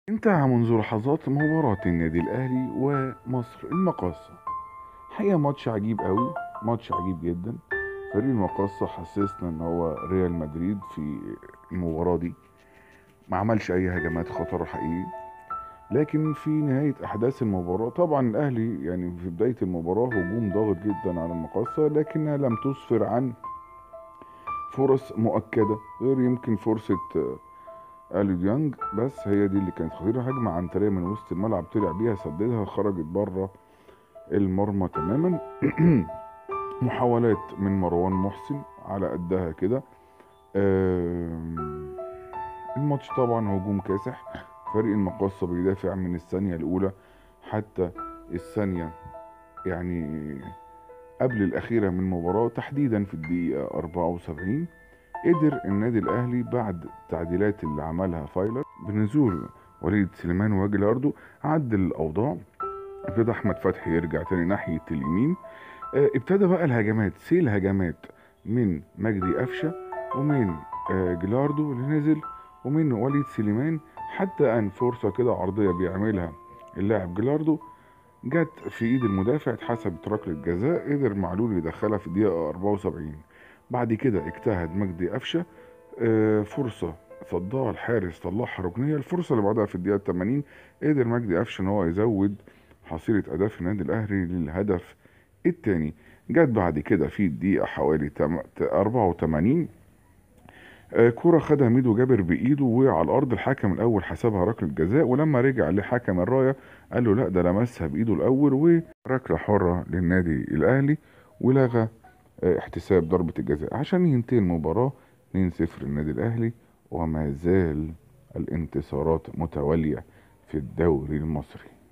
انتهى منذ لحظات مباراة النادي الأهلي ومصر المقاصة حقيقة ماتش عجيب قوي ماتش عجيب جدا فريق المقاصة حسسنا ان هو ريال مدريد في المباراة دي ما عملش اي هجمات خطر حقيقي لكن في نهاية أحداث المباراة طبعا الأهلي يعني في بداية المباراة هجوم ضاغط جدا على المقاصة لكنها لم تسفر عن فرص مؤكدة غير يمكن فرصة آه، اليو ديانج بس هي دي اللي كانت خطيرة هجمة عنترية من وسط الملعب طلع بيها سددها خرجت بره المرمى تماما محاولات من مروان محسن على قدها كده آم، الماتش طبعا هجوم كاسح فريق المقاصة بيدافع من الثانية الأولى حتى الثانية يعني قبل الأخيرة من المباراة تحديدا في الدقيقة 74 قدر النادي الأهلي بعد التعديلات اللي عملها فايلر بنزول وليد سليمان وجلاردو عدل الأوضاع ابتدى أحمد فتحي يرجع تاني ناحية اليمين آه، ابتدى بقى الهجمات سيل هجمات من مجدي قفشة ومن آه، جلاردو اللي نزل ومن وليد سليمان حتى أن فرصة كده عرضية بيعملها اللاعب جلاردو جت في ايد المدافع اتحسبت ركلة جزاء قدر معلول يدخلها في الدقيقة 74 بعد كده اجتهد مجدي قفشة آه، فرصة صدها الحارس طلعها ركنية الفرصة اللي بعدها في الدقيقة 80 قدر مجدي قفشة ان هو يزود حصيلة أهداف النادي الأهلي للهدف التاني جت بعد كده في الدقيقة حوالي تم- 84 آه، كرة خدها ميدو جابر بإيده وعلى الأرض الحكم الأول حسبها ركلة جزاء ولما رجع لحكم الراية قال له لا ده لمسها بإيده الأول وركلة حرة للنادي الأهلي ولغى آه، احتساب ضربة الجزاء عشان ينتهي المباراة 2-0 النادي الأهلي وما زال الانتصارات متوالية في الدوري المصري